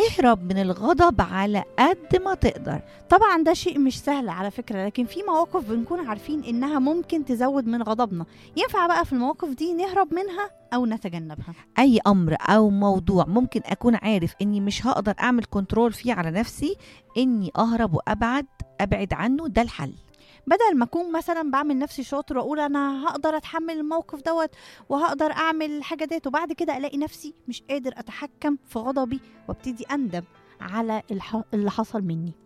اهرب من الغضب على قد ما تقدر طبعا ده شيء مش سهل على فكرة لكن في مواقف بنكون عارفين إنها ممكن تزود من غضبنا ينفع بقى في المواقف دي نهرب منها أو نتجنبها اي امر او موضوع ممكن اكون عارف اني مش هقدر اعمل كنترول فيه على نفسي اني اهرب وابعد ابعد عنه ده الحل بدل ما اكون مثلا بعمل نفسي شاطر واقول انا هقدر اتحمل الموقف دوت وهقدر اعمل الحاجه ديت وبعد كده الاقي نفسي مش قادر اتحكم في غضبي وابتدي اندم على الح- اللي حصل مني